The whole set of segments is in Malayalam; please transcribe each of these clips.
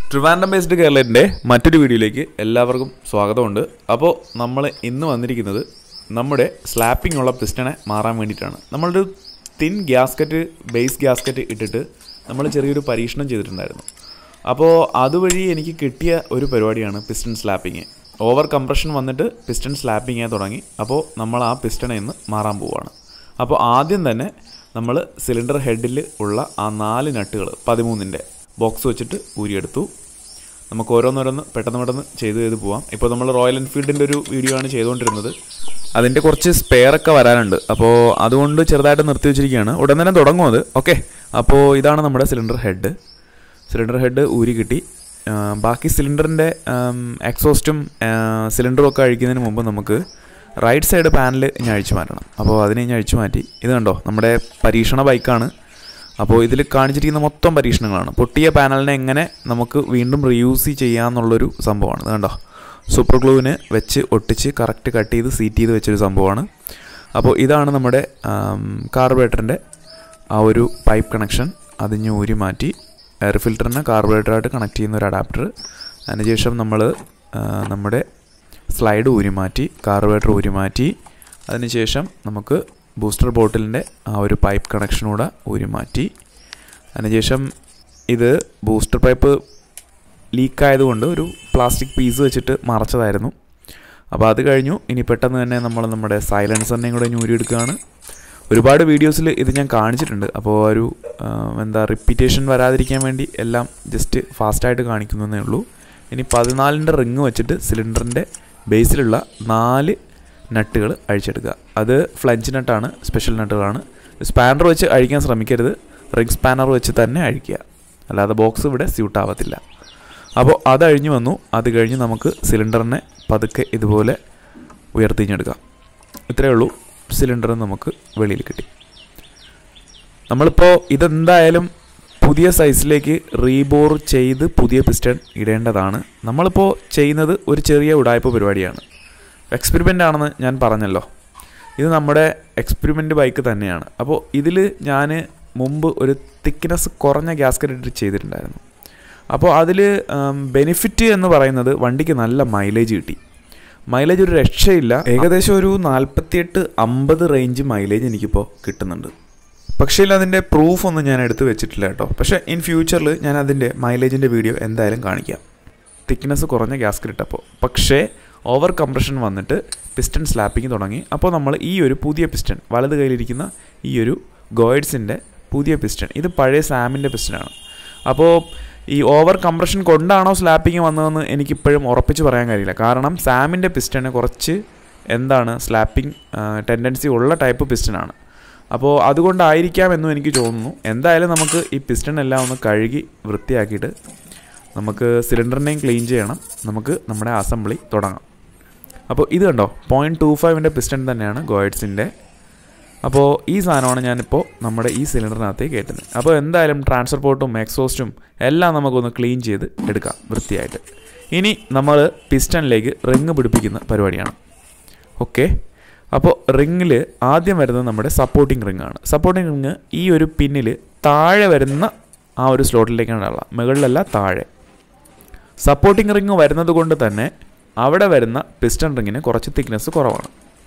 ട്രിവാൻഡം ബേസ്ഡ് കേരളത്തിൻ്റെ മറ്റൊരു വീഡിയോയിലേക്ക് എല്ലാവർക്കും സ്വാഗതമുണ്ട് അപ്പോൾ നമ്മൾ ഇന്ന് വന്നിരിക്കുന്നത് നമ്മുടെ സ്ലാപ്പിംഗ് ഉള്ള പിസ്റ്റണെ മാറാൻ വേണ്ടിയിട്ടാണ് നമ്മളൊരു തിൻ ഗ്യാസ്കറ്റ് ബേസ് ഗ്യാസ്കറ്റ് ഇട്ടിട്ട് നമ്മൾ ചെറിയൊരു പരീക്ഷണം ചെയ്തിട്ടുണ്ടായിരുന്നു അപ്പോൾ അതുവഴി എനിക്ക് കിട്ടിയ ഒരു പരിപാടിയാണ് പിസ്റ്റൺ സ്ലാപ്പിങ് ഓവർ കംപ്രഷൻ വന്നിട്ട് പിസ്റ്റൺ സ്ലാപ്പിങ് തുടങ്ങി അപ്പോൾ നമ്മൾ ആ പിസ്റ്റണിൽ നിന്ന് മാറാൻ പോവുകയാണ് അപ്പോൾ ആദ്യം തന്നെ നമ്മൾ സിലിണ്ടർ ഹെഡിൽ ഉള്ള ആ നാല് നട്ടുകൾ പതിമൂന്നിൻ്റെ ബോക്സ് വെച്ചിട്ട് ഊരിയെടുത്തു നമുക്ക് ഓരോന്നോരോന്ന് പെട്ടെന്ന് പെട്ടെന്ന് ചെയ്ത് ചെയ്ത് പോവാം ഇപ്പോൾ നമ്മൾ റോയൽ എൻഫീൽഡിൻ്റെ ഒരു വീഡിയോ ആണ് ചെയ്തുകൊണ്ടിരുന്നത് അതിൻ്റെ കുറച്ച് സ്പെയർ ഒക്കെ വരാനുണ്ട് അപ്പോൾ അതുകൊണ്ട് ചെറുതായിട്ട് നിർത്തി വെച്ചിരിക്കുകയാണ് ഉടൻ തന്നെ തുടങ്ങും അത് ഓക്കെ അപ്പോൾ ഇതാണ് നമ്മുടെ സിലിണ്ടർ ഹെഡ് സിലിണ്ടർ ഹെഡ് ഊരി കിട്ടി ആ, ബാക്കി സിലിണ്ടറിൻ്റെ എക്സോസ്റ്റും സിലിണ്ടറും ഒക്കെ അഴിക്കുന്നതിന് മുമ്പ് നമുക്ക് റൈറ്റ് സൈഡ് പാനൽ ഇനി അഴിച്ചു മാറ്റണം അപ്പോൾ അതിനെ ഇനി അഴിച്ചു മാറ്റി ഇത് കണ്ടോ നമ്മുടെ പരീക്ഷണ ബൈക്കാണ് അപ്പോൾ ഇതിൽ കാണിച്ചിരിക്കുന്ന മൊത്തം പരീക്ഷണങ്ങളാണ് പൊട്ടിയ പാനലിനെ എങ്ങനെ നമുക്ക് വീണ്ടും റീയൂസ് ചെയ്യാമെന്നുള്ളൊരു സംഭവമാണ് ഇത് കണ്ടോ സൂപ്പർ ഗ്ലൂവിന് വെച്ച് ഒട്ടിച്ച് കറക്റ്റ് കട്ട് ചെയ്ത് സീറ്റ് ചെയ്ത് വെച്ചൊരു സംഭവമാണ് അപ്പോൾ ഇതാണ് നമ്മുടെ കാർബറേറ്ററിൻ്റെ ആ ഒരു പൈപ്പ് കണക്ഷൻ അതിഞ്ഞ് ഊരി മാറ്റി എയർ ഫിൽറ്ററിനെ കാർബറേറ്ററായിട്ട് കണക്ട് ചെയ്യുന്ന ഒരു അഡാപ്റ്റർ അതിനുശേഷം നമ്മൾ നമ്മുടെ സ്ലൈഡ് ഊരി മാറ്റി കാർബറേറ്റർ ഊരി മാറ്റി അതിനുശേഷം നമുക്ക് ബൂസ്റ്റർ ബോട്ടിലിൻ്റെ ആ ഒരു പൈപ്പ് കണക്ഷൻ കൂടെ ഊരി മാറ്റി അതിനുശേഷം ഇത് ബൂസ്റ്റർ പൈപ്പ് ലീക്കായതുകൊണ്ട് ഒരു പ്ലാസ്റ്റിക് പീസ് വെച്ചിട്ട് മറച്ചതായിരുന്നു അപ്പോൾ അത് കഴിഞ്ഞു ഇനി പെട്ടെന്ന് തന്നെ നമ്മൾ നമ്മുടെ സൈലൻസറിനെയും കൂടെ ഊരിയെടുക്കുകയാണ് ഒരുപാട് വീഡിയോസിൽ ഇത് ഞാൻ കാണിച്ചിട്ടുണ്ട് അപ്പോൾ ഒരു ആ, എന്താ റിപ്പീറ്റേഷൻ വരാതിരിക്കാൻ വേണ്ടി എല്ലാം ജസ്റ്റ് ഫാസ്റ്റായിട്ട് കാണിക്കുന്നതേ ഉള്ളൂ ഇനി പതിനാലിൻ്റെ റിങ് വെച്ചിട്ട് സിലിണ്ടറിൻ്റെ ബേസിലുള്ള നാല് നട്ടുകൾ അഴിച്ചെടുക്കുക അത് ഫ്ലഞ്ച് നട്ടാണ് സ്പെഷ്യൽ നട്ടുകളാണ് സ്പാനർ വെച്ച് അഴിക്കാൻ ശ്രമിക്കരുത് റിങ് സ്പാനർ വെച്ച് തന്നെ അഴിക്കുക അല്ലാതെ ബോക്സ് ഇവിടെ സ്യൂട്ട് ആവത്തില്ല അപ്പോൾ അത് അഴിഞ്ഞു വന്നു അത് കഴിഞ്ഞ് നമുക്ക് സിലിണ്ടറിനെ പതുക്കെ ഇതുപോലെ ഉയർത്തിഞ്ഞെടുക്കാം ഇത്രയേ ഉള്ളൂ സിലിണ്ടർ നമുക്ക് വെളിയിൽ കിട്ടി നമ്മളിപ്പോൾ ഇതെന്തായാലും പുതിയ സൈസിലേക്ക് റീബോർ ചെയ്ത് പുതിയ പിസ്റ്റൺ ഇടേണ്ടതാണ് നമ്മളിപ്പോൾ ചെയ്യുന്നത് ഒരു ചെറിയ ഉടായ്പ പരിപാടിയാണ് എക്സ്പെരിമെൻ്റ് ആണെന്ന് ഞാൻ പറഞ്ഞല്ലോ ഇത് നമ്മുടെ എക്സ്പെരിമെൻ്റ് ബൈക്ക് തന്നെയാണ് അപ്പോൾ ഇതിൽ ഞാൻ മുമ്പ് ഒരു തിക്നെസ് കുറഞ്ഞ ഗ്യാസ്കറ്റ് ഇട്ട് ചെയ്തിട്ടുണ്ടായിരുന്നു അപ്പോൾ അതിൽ ബെനിഫിറ്റ് എന്ന് പറയുന്നത് വണ്ടിക്ക് നല്ല മൈലേജ് കിട്ടി മൈലേജ് ഒരു രക്ഷയില്ല ഏകദേശം ഒരു നാൽപ്പത്തിയെട്ട് അമ്പത് റേഞ്ച് മൈലേജ് എനിക്കിപ്പോൾ കിട്ടുന്നുണ്ട് പക്ഷേ അതിൻ്റെ പ്രൂഫ് ഒന്നും ഞാൻ എടുത്ത് വെച്ചിട്ടില്ല കേട്ടോ പക്ഷേ ഇൻ ഫ്യൂച്ചറിൽ ഞാൻ അതിൻ്റെ മൈലേജിൻ്റെ വീഡിയോ എന്തായാലും കാണിക്കാം തിക്നെസ് കുറഞ്ഞ ഗ്യാസ്കറ്റ് ഇട്ടപ്പോൾ പക്ഷേ ഓവർ കംപ്രഷൻ വന്നിട്ട് പിസ്റ്റൺ സ്ലാപ്പിങ് തുടങ്ങി അപ്പോൾ നമ്മൾ ഈ ഒരു പുതിയ പിസ്റ്റൺ വലത് കയ്യിലിരിക്കുന്ന ഈ ഒരു ഗോയിഡ്സിൻ്റെ പുതിയ പിസ്റ്റൺ ഇത് പഴയ സാമിൻ്റെ പിസ്റ്റനാണ് അപ്പോൾ ഈ ഓവർ കംപ്രഷൻ കൊണ്ടാണോ സ്ലാപ്പിങ് വന്നതെന്ന് എനിക്കിപ്പോഴും ഉറപ്പിച്ച് പറയാൻ കഴിയില്ല കാരണം സാമിൻ്റെ പിസ്റ്റണ് കുറച്ച് എന്താണ് സ്ലാപ്പിംഗ് ടെൻഡൻസി ഉള്ള ടൈപ്പ് പിസ്റ്റനാണ് അപ്പോൾ അതുകൊണ്ടായിരിക്കാം എന്നും എനിക്ക് തോന്നുന്നു എന്തായാലും നമുക്ക് ഈ പിസ്റ്റൺ എല്ലാം ഒന്ന് കഴുകി വൃത്തിയാക്കിയിട്ട് നമുക്ക് സിലിണ്ടറിനെയും ക്ലീൻ ചെയ്യണം നമുക്ക് നമ്മുടെ അസംബ്ലി തുടങ്ങാം അപ്പോൾ ഇത് കണ്ടോ പോയിൻറ്റ് ടു ഫൈവിൻ്റെ പിസ്റ്റൺ തന്നെയാണ് ഗോയിഡ്സിൻ്റെ അപ്പോൾ ഈ സാധനമാണ് ഞാനിപ്പോൾ നമ്മുടെ ഈ സിലിണ്ടറിനകത്തേക്ക് കയറ്റുന്നത് അപ്പോൾ എന്തായാലും ട്രാൻസ്ഫർ പോർട്ടും എക്സോസ്റ്റും എല്ലാം നമുക്കൊന്ന് ക്ലീൻ ചെയ്ത് എടുക്കാം വൃത്തിയായിട്ട് ഇനി നമ്മൾ പിസ്റ്റണിലേക്ക് റിങ് പിടിപ്പിക്കുന്ന പരിപാടിയാണ് ഓക്കെ അപ്പോൾ റിങ്ങിൽ ആദ്യം വരുന്നത് നമ്മുടെ സപ്പോർട്ടിംഗ് റിങ് ആണ് സപ്പോർട്ടിംഗ് റിങ് ഈ ഒരു പിന്നിൽ താഴെ വരുന്ന ആ ഒരു സ്ലോട്ടിലേക്കാണ് ഉള്ളത് മുകളിലല്ല താഴെ സപ്പോർട്ടിംഗ് റിങ് വരുന്നത് കൊണ്ട് തന്നെ അവിടെ വരുന്ന പിസ്റ്റൺ റിങ്ങിന് കുറച്ച് തിക്നെസ് കുറവാണ്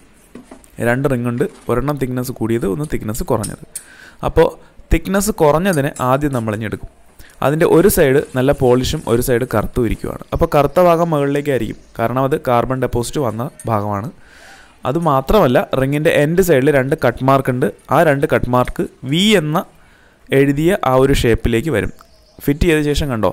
രണ്ട് റിങ് ഉണ്ട് ഒരെണ്ണം തിക്നെസ് കൂടിയത് ഒന്ന് തിക്നെസ് കുറഞ്ഞത് അപ്പോൾ തിക്നെസ് കുറഞ്ഞതിനെ ആദ്യം നമ്മൾ എടുക്കും അതിൻ്റെ ഒരു സൈഡ് നല്ല പോളിഷും ഒരു സൈഡ് കറുത്തും ഇരിക്കുവാണ് അപ്പോൾ കറുത്ത ഭാഗം മുകളിലേക്കായിരിക്കും കാരണം അത് കാർബൺ ഡെപ്പോസിറ്റ് വന്ന ഭാഗമാണ് അത് മാത്രമല്ല റിങ്ങിൻ്റെ എൻഡ് സൈഡിൽ രണ്ട് കട്ട് മാർക്ക് ഉണ്ട് ആ രണ്ട് കട്ട് മാർക്ക് വി എന്ന എഴുതിയ ആ ഒരു ഷേപ്പിലേക്ക് വരും ഫിറ്റ് ചെയ്ത ശേഷം കണ്ടോ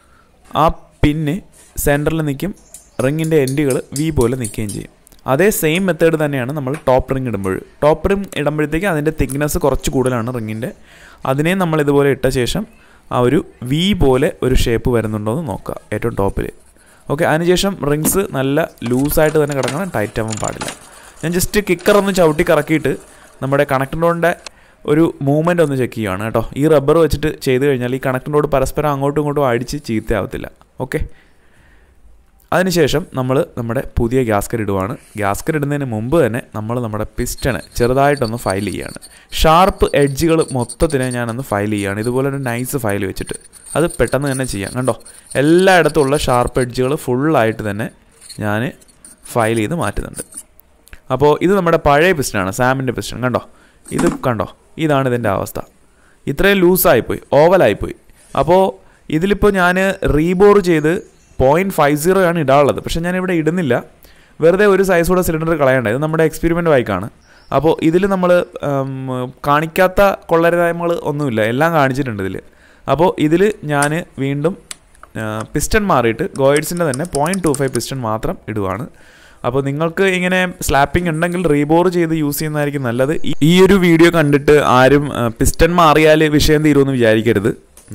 ആ പിന്ന് സെൻറ്ററിൽ നിൽക്കും റിങ്ങിൻ്റെ എൻഡുകൾ വി പോലെ നിൽക്കുകയും ചെയ്യും അതേ സെയിം മെത്തേഡ് തന്നെയാണ് നമ്മൾ ടോപ്പ് റിങ് ഇടുമ്പോൾ ടോപ്പ് റിങ് ഇടുമ്പോഴത്തേക്ക് അതിൻ്റെ തിക്നെസ് കുറച്ച് കൂടുതലാണ് റിങ്ങിൻ്റെ അതിനെ നമ്മൾ ഇതുപോലെ ഇട്ട ശേഷം ആ ഒരു വി പോലെ ഒരു ഷേപ്പ് വരുന്നുണ്ടോ എന്ന് നോക്കുക ഏറ്റവും ടോപ്പിൽ ഓക്കെ അതിനുശേഷം റിങ്സ് നല്ല ലൂസായിട്ട് തന്നെ കിടക്കണം ടൈറ്റ് ആവാൻ പാടില്ല ഞാൻ ജസ്റ്റ് കിക്കർ ഒന്ന് ചവിട്ടി കറക്കിയിട്ട് നമ്മുടെ കണക്ടർ റോഡിൻ്റെ ഒരു മൂവ്മെൻ്റ് ഒന്ന് ചെക്ക് ചെയ്യുകയാണ് കേട്ടോ ഈ റബ്ബർ വെച്ചിട്ട് ചെയ്ത് കഴിഞ്ഞാൽ ഈ കണക്ടർ റോഡ് പരസ്പരം അങ്ങോട്ടും ഇങ്ങോട്ടും അടിച്ച് ചീത്തയാവത്തില്ല ഓക്കെ അതിനുശേഷം നമ്മൾ നമ്മുടെ പുതിയ ഗ്യാസ്കർ ഇടുവാണ് ഗ്യാസ്കർ ഇടുന്നതിന് മുമ്പ് തന്നെ നമ്മൾ നമ്മുടെ പിസ്റ്റണ് ചെറുതായിട്ടൊന്ന് ഫയൽ ചെയ്യുകയാണ് ഷാർപ്പ് എഡ്ജുകൾ മൊത്തത്തിനെ ഞാനൊന്ന് ഫയൽ ചെയ്യുകയാണ് ഇതുപോലെ ഒരു നൈസ് ഫയൽ വെച്ചിട്ട് അത് പെട്ടെന്ന് തന്നെ ചെയ്യാം കണ്ടോ എല്ലായിടത്തും ഉള്ള ഷാർപ്പ് എഡ്ജുകൾ ഫുള്ളായിട്ട് തന്നെ ഞാൻ ഫയൽ ചെയ്ത് മാറ്റുന്നുണ്ട് അപ്പോൾ ഇത് നമ്മുടെ പഴയ പിസ്റ്റനാണ് സാമിൻ്റെ പിസ്റ്റൺ കണ്ടോ ഇത് കണ്ടോ ഇതാണ് ഇതിൻ്റെ അവസ്ഥ ഇത്രയും ലൂസായിപ്പോയി ഓവലായിപ്പോയി അപ്പോൾ ഇതിലിപ്പോൾ ഞാൻ റീബോർ ചെയ്ത് പോയിൻറ്റ് ഫൈവ് സീറോ ആണ് ഇടാനുള്ളത് പക്ഷേ ഞാനിവിടെ ഇടുന്നില്ല വെറുതെ ഒരു സൈസോടെ സിലിണ്ടർ കളയണ്ട ഇത് നമ്മുടെ എക്സ്പെരിമെൻ്റ് ബൈക്കാണ് അപ്പോൾ ഇതിൽ നമ്മൾ കാണിക്കാത്ത കൊള്ളരുതായ്മകൾ ഒന്നുമില്ല എല്ലാം കാണിച്ചിട്ടുണ്ട് ഇതിൽ അപ്പോൾ ഇതിൽ ഞാൻ വീണ്ടും പിസ്റ്റൺ മാറിയിട്ട് ഗോയിഡ്സിൻ്റെ തന്നെ പോയിൻറ്റ് ടു ഫൈവ് പിസ്റ്റൺ മാത്രം ഇടുവാണ് അപ്പോൾ നിങ്ങൾക്ക് ഇങ്ങനെ സ്ലാപ്പിംഗ് ഉണ്ടെങ്കിൽ റീബോർ ചെയ്ത് യൂസ് ചെയ്യുന്നതായിരിക്കും നല്ലത് ഈ- ഈ ഒരു വീഡിയോ കണ്ടിട്ട് ആരും പിസ്റ്റൺ മാറിയാൽ വിഷയം തീരുമെന്ന് വിചാരിക്കരുത്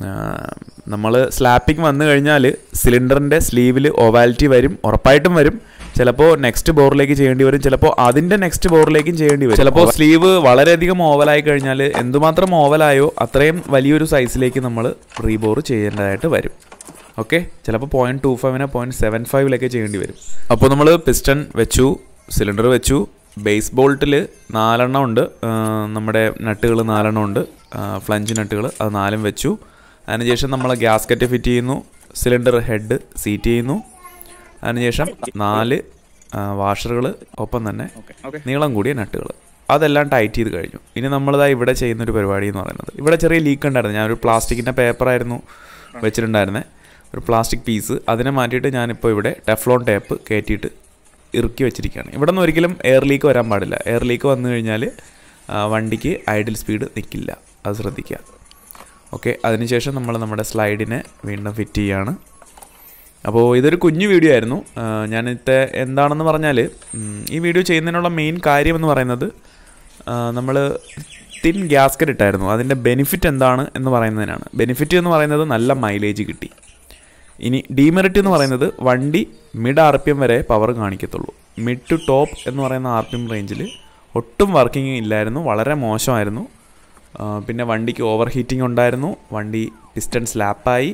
നമ്മൾ സ്ലാപ്പിംഗ് വന്നു കഴിഞ്ഞാൽ സിലിണ്ടറിൻ്റെ സ്ലീവിൽ ഓവാലിറ്റി വരും ഉറപ്പായിട്ടും വരും ചിലപ്പോൾ നെക്സ്റ്റ് ബോറിലേക്ക് ചെയ്യേണ്ടി വരും ചിലപ്പോൾ അതിൻ്റെ നെക്സ്റ്റ് ബോറിലേക്കും ചെയ്യേണ്ടി വരും ചിലപ്പോൾ സ്ലീവ് വളരെയധികം ഓവലായി കഴിഞ്ഞാൽ എന്തുമാത്രം ഓവലായോ അത്രയും വലിയൊരു സൈസിലേക്ക് നമ്മൾ റീബോർ ചെയ്യേണ്ടതായിട്ട് വരും ഓക്കെ ചിലപ്പോൾ പോയിൻറ്റ് ടു ഫൈവിനെ പോയിൻറ്റ് സെവൻ ഫൈവിലൊക്കെ ചെയ്യേണ്ടി വരും അപ്പോൾ നമ്മൾ പിസ്റ്റൺ വെച്ചു സിലിണ്ടർ വെച്ചു ബേസ് ബോൾട്ടിൽ നാലെണ്ണം ഉണ്ട് ആ, നമ്മുടെ നട്ടുകൾ നാലെണ്ണം ഉണ്ട് ഫ്ലഞ്ച് നട്ടുകൾ അത് നാലും വെച്ചു അതിനുശേഷം നമ്മൾ ഗ്യാസ്കറ്റ് ഫിറ്റ് ചെയ്യുന്നു സിലിണ്ടർ ഹെഡ് സീറ്റ് ചെയ്യുന്നു അതിനുശേഷം നാല് വാഷറുകൾ ഒപ്പം തന്നെ നീളം കൂടിയ നട്ടുകൾ അതെല്ലാം ടൈറ്റ് ചെയ്ത് കഴിഞ്ഞു ഇനി നമ്മളിതാ ഇവിടെ ചെയ്യുന്നൊരു പരിപാടി എന്ന് പറയുന്നത് ഇവിടെ ചെറിയ ലീക്ക് ഉണ്ടായിരുന്നു ഞാനൊരു പ്ലാസ്റ്റിക്കിൻ്റെ പേപ്പറായിരുന്നു വെച്ചിട്ടുണ്ടായിരുന്നത് ഒരു പ്ലാസ്റ്റിക് പീസ് അതിനെ മാറ്റിയിട്ട് ഞാനിപ്പോൾ ഇവിടെ ടെഫ്ലോൺ ടേപ്പ് കയറ്റിയിട്ട് ഇറുക്കി വെച്ചിരിക്കുകയാണ് ഇവിടെ നിന്ന് ഒരിക്കലും എയർ ലീക്ക് വരാൻ പാടില്ല എയർ ലീക്ക് വന്നു കഴിഞ്ഞാൽ ആ, വണ്ടിക്ക് ഐഡിൽ സ്പീഡ് നിൽക്കില്ല അത് ശ്രദ്ധിക്കുക ഓക്കെ അതിനുശേഷം നമ്മൾ നമ്മുടെ സ്ലൈഡിനെ വീണ്ടും ഫിറ്റ് ചെയ്യാണ് അപ്പോൾ ഇതൊരു കുഞ്ഞു വീഡിയോ ആയിരുന്നു ആ, ഞാനിത്തെ എന്താണെന്ന് പറഞ്ഞാൽ ഉം, ഈ വീഡിയോ ചെയ്യുന്നതിനുള്ള മെയിൻ കാര്യം എന്ന് പറയുന്നത് നമ്മൾ തിൻ ഗ്യാസ്കറ്റ് ഇട്ടായിരുന്നു അതിൻ്റെ ബെനിഫിറ്റ് എന്താണ് എന്ന് പറയുന്നതിനാണ് ബെനിഫിറ്റ് എന്ന് പറയുന്നത് നല്ല മൈലേജ് കിട്ടി ഇനി ഡീമെറിറ്റ് എന്ന് പറയുന്നത് വണ്ടി മിഡ് ആർ പി എം വരെ പവർ കാണിക്കത്തുള്ളൂ മിഡ് ടു ടോപ്പ് എന്ന് പറയുന്ന ആർ പി എം റേഞ്ചിൽ ഒട്ടും വർക്കിംഗ് ഇല്ലായിരുന്നു വളരെ മോശമായിരുന്നു ആ, പിന്നെ വണ്ടിക്ക് ഓവർ ഹീറ്റിംഗ് ഉണ്ടായിരുന്നു വണ്ടി പിസ്റ്റൺ സ്ലാപ്പായി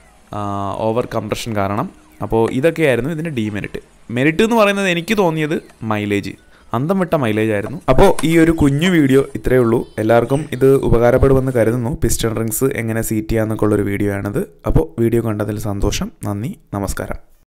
ഓവർ കംപ്രഷൻ കാരണം അപ്പോൾ ഇതൊക്കെയായിരുന്നു ഇതിൻ്റെ ഡീമെറിറ്റ് മെറിറ്റ് എന്ന് പറയുന്നത് എനിക്ക് തോന്നിയത് മൈലേജ് അന്തം വിട്ട മൈലേജ് ആയിരുന്നു അപ്പോൾ ഈ ഒരു കുഞ്ഞു വീഡിയോ ഇത്രയേ ഉള്ളൂ എല്ലാവർക്കും ഇത് ഉപകാരപ്പെടുമെന്ന് കരുതുന്നു പിസ്റ്റൺ റിങ്സ് എങ്ങനെ സീറ്റ് ചെയ്യാമെന്നൊക്കെ ഉള്ളൊരു വീഡിയോ ആണിത് അപ്പോൾ വീഡിയോ കണ്ടതിൽ സന്തോഷം നന്ദി നമസ്കാരം